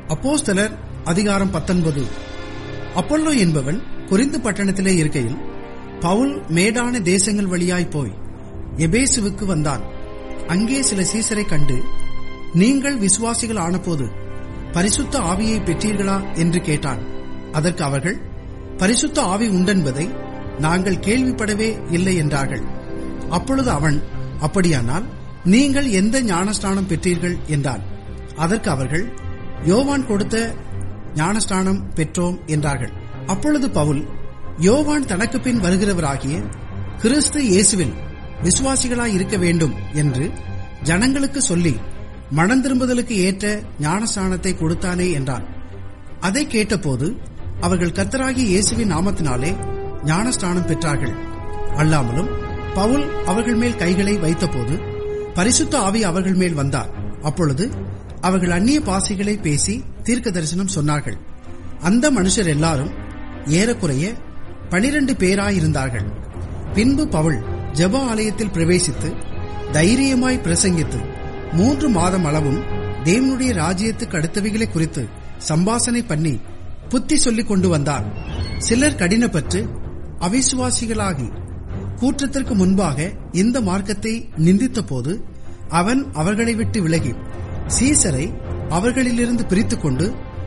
அப்போஸ்தலர் அதிகாரம் பத்தொன்பது அப்பொல்லோ என்பவன் கொரிந்து பட்டணத்திலே இருக்கையில் பவுல் மேடான தேசங்கள் வழியாய் போய் எபேசுவுக்கு வந்தான் அங்கே சில சீசரை கண்டு நீங்கள் விசுவாசிகள் ஆனபோது பரிசுத்த ஆவியை பெற்றீர்களா என்று கேட்டான் அதற்கு அவர்கள் பரிசுத்த ஆவி உண்டென்பதை நாங்கள் கேள்விப்படவே இல்லை என்றார்கள் அப்பொழுது அவன் அப்படியானால் நீங்கள் எந்த ஞானஸ்நானம் பெற்றீர்கள் என்றான் அதற்கு அவர்கள் யோவான் கொடுத்த ஞானஸ்நானம் பெற்றோம் என்றார்கள் அப்பொழுது பவுல் யோவான் தனக்கு பின் வருகிறவராகிய கிறிஸ்து இயேசுவில் விசுவாசிகளாய் இருக்க வேண்டும் என்று ஜனங்களுக்கு சொல்லி மனம் திரும்புதலுக்கு ஏற்ற ஞானஸ்நானத்தை கொடுத்தானே என்றான் அதை கேட்டபோது அவர்கள் கர்த்தராகிய இயேசுவின் நாமத்தினாலே ஞானஸ்நானம் பெற்றார்கள் அல்லாமலும் பவுல் அவர்கள் மேல் கைகளை வைத்தபோது பரிசுத்த ஆவி அவர்கள் மேல் வந்தார் அப்பொழுது அவர்கள் அந்நிய பாசைகளை பேசி தீர்க்க தரிசனம் சொன்னார்கள் அந்த மனுஷர் எல்லாரும் ஏறக்குறைய பனிரண்டு பேராயிருந்தார்கள் பின்பு பவுல் ஜெப ஆலயத்தில் பிரவேசித்து தைரியமாய் பிரசங்கித்து மூன்று மாதம் அளவும் தேவனுடைய ராஜ்யத்துக்கு அடுத்தவைகளை குறித்து சம்பாசனை பண்ணி புத்தி சொல்லிக் கொண்டு வந்தார் சிலர் கடினப்பட்டு அவிசுவாசிகளாகி கூற்றத்திற்கு முன்பாக இந்த மார்க்கத்தை நிந்தித்த போது அவன் அவர்களை விட்டு விலகி சீசரை அவர்களிலிருந்து பிரித்துக் கொண்டு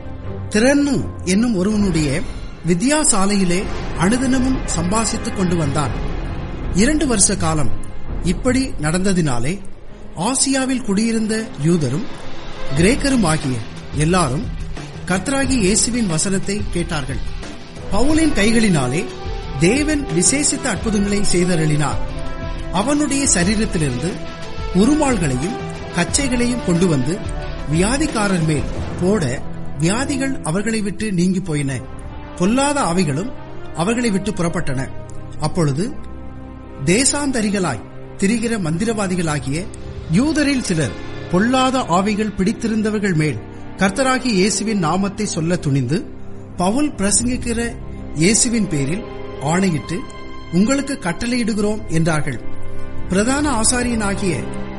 திறன்னு என்னும் ஒருவனுடைய வித்யாசாலையிலே அனுதினமும் சம்பாசித்துக் கொண்டு வந்தான் இரண்டு வருஷ காலம் இப்படி நடந்ததினாலே ஆசியாவில் குடியிருந்த யூதரும் கிரேக்கரும் ஆகிய எல்லாரும் கர்த்தராகி இயேசுவின் வசனத்தை கேட்டார்கள் பவுலின் கைகளினாலே தேவன் விசேஷித்த அற்புதங்களை செய்தருளினார் அவனுடைய சரீரத்திலிருந்து உருமாள்களையும் கச்சைகளையும் கொண்டு வந்து வியாதிக்காரர் மேல் போட வியாதிகள் அவர்களை விட்டு நீங்கி போயின பொல்லாத ஆவிகளும் அவர்களை விட்டு புறப்பட்டன அப்பொழுது தேசாந்தரிகளாய் திரிகிற மந்திரவாதிகளாகிய யூதரில் சிலர் பொல்லாத ஆவிகள் பிடித்திருந்தவர்கள் மேல் கர்த்தராகிய இயேசுவின் நாமத்தை சொல்ல துணிந்து பவுல் பிரசங்கிக்கிற இயேசுவின் பேரில் ஆணையிட்டு உங்களுக்கு கட்டளையிடுகிறோம் என்றார்கள் பிரதான ஆசாரியனாகிய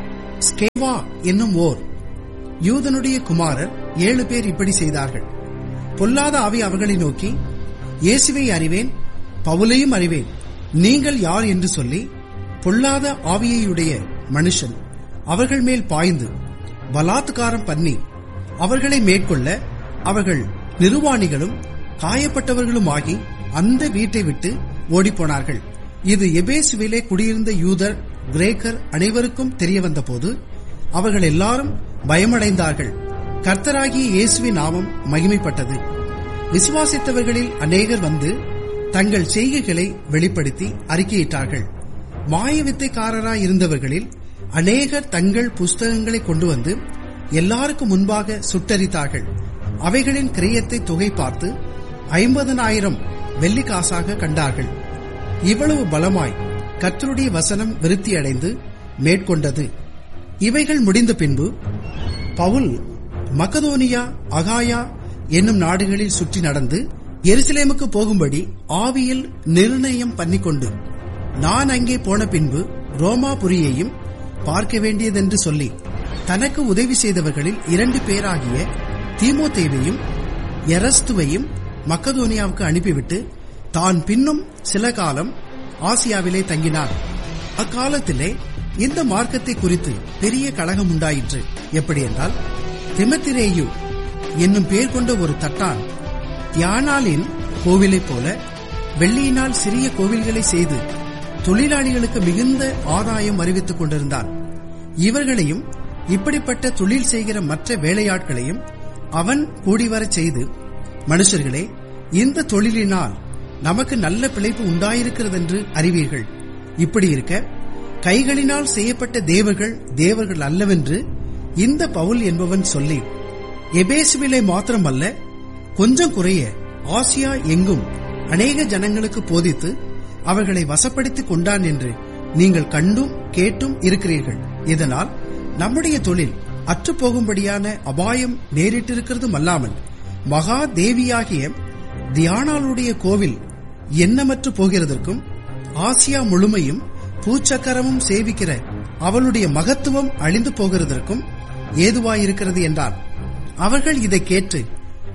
ஸ்கேவா என்னும் ஓர் யூதனுடைய குமாரர் ஏழு பேர் இப்படி செய்தார்கள் பொல்லாத ஆவி அவர்களை நோக்கி இயேசுவை அறிவேன் பவுலையும் அறிவேன் நீங்கள் யார் என்று சொல்லி பொல்லாத ஆவியையுடைய மனுஷன் அவர்கள் மேல் பாய்ந்து பலாத்காரம் பண்ணி அவர்களை மேற்கொள்ள அவர்கள் நிர்வாணிகளும் காயப்பட்டவர்களும் ஆகி அந்த வீட்டை விட்டு ஓடிப்போனார்கள் இது எபேசுவிலே குடியிருந்த யூதர் கிரேக்கர் அனைவருக்கும் தெரிய வந்தபோது அவர்கள் எல்லாரும் பயமடைந்தார்கள் கர்த்தராகிய இயேசுவின் நாமம் மகிமைப்பட்டது விசுவாசித்தவர்களில் அநேகர் வந்து தங்கள் செய்கைகளை வெளிப்படுத்தி அறிக்கையிட்டார்கள் மாய வித்தைக்காரராய் இருந்தவர்களில் அநேகர் தங்கள் புஸ்தகங்களை கொண்டு வந்து எல்லாருக்கும் முன்பாக சுட்டரித்தார்கள் அவைகளின் கிரியத்தை தொகை பார்த்து ஐம்பதனாயிரம் வெள்ளிக்காசாக கண்டார்கள் இவ்வளவு பலமாய் கர்த்தருடைய வசனம் விருத்தியடைந்து மேற்கொண்டது இவைகள் முடிந்த பின்பு பவுல் மக்கதோனியா அகாயா என்னும் நாடுகளில் சுற்றி நடந்து எருசலேமுக்கு போகும்படி ஆவியில் நிர்ணயம் பண்ணிக்கொண்டு நான் அங்கே போன பின்பு ரோமாபுரியையும் பார்க்க வேண்டியதென்று சொல்லி தனக்கு உதவி செய்தவர்களில் இரண்டு பேராகிய தீமோத்தேவையும் எரஸ்துவையும் மக்கதோனியாவுக்கு அனுப்பிவிட்டு தான் பின்னும் சில காலம் ஆசியாவிலே தங்கினார் அக்காலத்திலே இந்த மார்க்கத்தை குறித்து பெரிய கழகம் உண்டாயிற்று எப்படி என்றால் திமத்திரேயு என்னும் பெயர் கொண்ட ஒரு தட்டான் தியானாலின் கோவிலைப் போல வெள்ளியினால் சிறிய கோவில்களை செய்து தொழிலாளிகளுக்கு மிகுந்த ஆதாயம் அறிவித்துக் கொண்டிருந்தான் இவர்களையும் இப்படிப்பட்ட தொழில் செய்கிற மற்ற வேலையாட்களையும் அவன் கூடிவரச் செய்து மனுஷர்களே இந்த தொழிலினால் நமக்கு நல்ல பிழைப்பு உண்டாயிருக்கிறது என்று அறிவீர்கள் இப்படி இருக்க கைகளினால் செய்யப்பட்ட தேவர்கள் தேவர்கள் அல்லவென்று இந்த பவுல் என்பவன் சொல்லி எபேசுவிலே மாத்திரமல்ல கொஞ்சம் குறைய ஆசியா எங்கும் அநேக ஜனங்களுக்கு போதித்து அவர்களை வசப்படுத்திக் கொண்டான் என்று நீங்கள் கண்டும் கேட்டும் இருக்கிறீர்கள் இதனால் நம்முடைய தொழில் அற்றுப்போகும்படியான அபாயம் நேரிட்டிருக்கிறதும் அல்லாமல் மகா தேவியாகிய தியானாளுடைய கோவில் எண்ணமற்று போகிறதற்கும் ஆசியா முழுமையும் பூச்சக்கரமும் சேவிக்கிற அவளுடைய மகத்துவம் அழிந்து போகிறதற்கும் ஏதுவாயிருக்கிறது என்றார் அவர்கள் இதை கேட்டு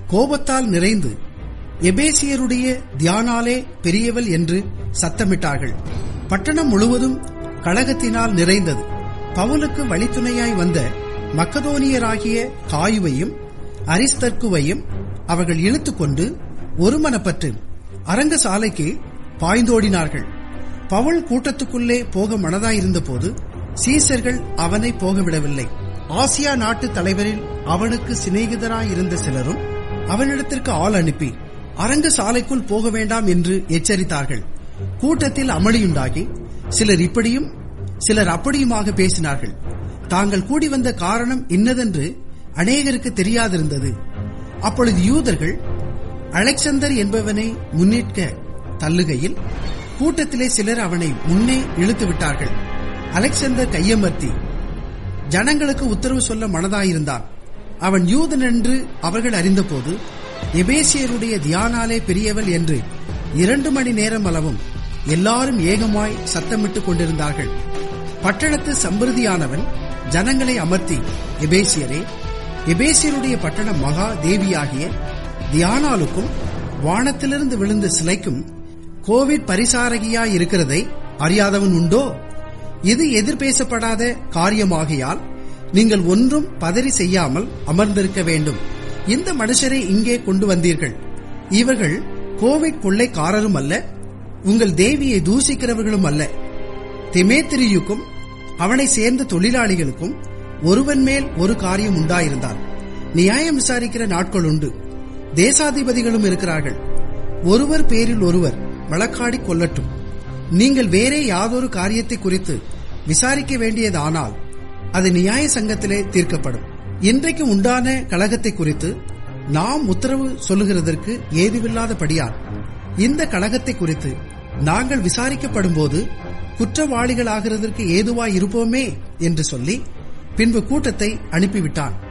கோபத்தால் நிறைந்து எபேசியருடைய தியானாலே பெரியவள் என்று சத்தமிட்டார்கள் பட்டணம் முழுவதும் கழகத்தினால் நிறைந்தது பவுலுக்கு வழித்துணையாய் வந்த மக்கதோனியராகிய காயுவையும் அரிஸ்தர்க்குவையும் அவர்கள் இழுத்துக்கொண்டு ஒருமனப்பட்டு அரங்க சாலைக்கு பாய்ந்தோடினார்கள் பவுல் கூட்டத்துக்குள்ளே போக மனதாயிருந்த போது சீசர்கள் அவனை போகவிடவில்லை ஆசியா நாட்டு தலைவரில் அவனுக்கு சிநேகிதராயிருந்த சிலரும் அவனிடத்திற்கு ஆள் அனுப்பி அரங்க சாலைக்குள் போக வேண்டாம் என்று எச்சரித்தார்கள் கூட்டத்தில் அமளியுண்டாகி சிலர் இப்படியும் சிலர் அப்படியுமாக பேசினார்கள் தாங்கள் கூடி வந்த காரணம் இன்னதென்று அநேகருக்கு தெரியாதிருந்தது அப்பொழுது யூதர்கள் அலெக்சந்தர் என்பவனை முன்னிற்க தள்ளுகையில் கூட்டத்திலே சிலர் அவனை முன்னே இழுத்து விட்டார்கள் அலெக்சந்தர் கையமர்த்தி ஜனங்களுக்கு உத்தரவு சொல்ல மனதாயிருந்தான் அவன் யூதன் என்று அவர்கள் அறிந்தபோது எபேசியருடைய தியானாலே பெரியவள் என்று இரண்டு மணி நேரம் அளவும் எல்லாரும் ஏகமாய் சத்தமிட்டுக் கொண்டிருந்தார்கள் பட்டணத்து சம்பிருதியானவன் ஜனங்களை அமர்த்தி எபேசியரே எபேசியருடைய பட்டணம் மகா தேவியாகிய தியானாலுக்கும் வானத்திலிருந்து விழுந்த சிலைக்கும் கோவிட் பரிசாரகியாய் இருக்கிறதை அறியாதவன் உண்டோ இது எதிர்பேசப்படாத காரியமாகையால் நீங்கள் ஒன்றும் பதறி செய்யாமல் அமர்ந்திருக்க வேண்டும் இந்த மனுஷரை இங்கே கொண்டு வந்தீர்கள் இவர்கள் கோவிட் கொள்ளைக்காரரும் அல்ல உங்கள் தேவியை தூசிக்கிறவர்களும் அல்ல திமேத்திரியுக்கும் அவனை சேர்ந்த தொழிலாளிகளுக்கும் ஒருவன் மேல் ஒரு காரியம் உண்டாயிருந்தார் நியாயம் விசாரிக்கிற நாட்கள் உண்டு தேசாதிபதிகளும் இருக்கிறார்கள் ஒருவர் பேரில் ஒருவர் வழக்காடி கொள்ளட்டும் நீங்கள் வேறே யாதொரு காரியத்தை குறித்து விசாரிக்க வேண்டியதானால் அது நியாய சங்கத்திலே தீர்க்கப்படும் இன்றைக்கு உண்டான கழகத்தை குறித்து நாம் உத்தரவு சொல்லுகிறதற்கு ஏதுவில்லாதபடியால் இந்த கழகத்தை குறித்து நாங்கள் விசாரிக்கப்படும் போது குற்றவாளிகளாகிறதற்கு ஏதுவாய் இருப்போமே என்று சொல்லி பின்பு கூட்டத்தை அனுப்பிவிட்டான்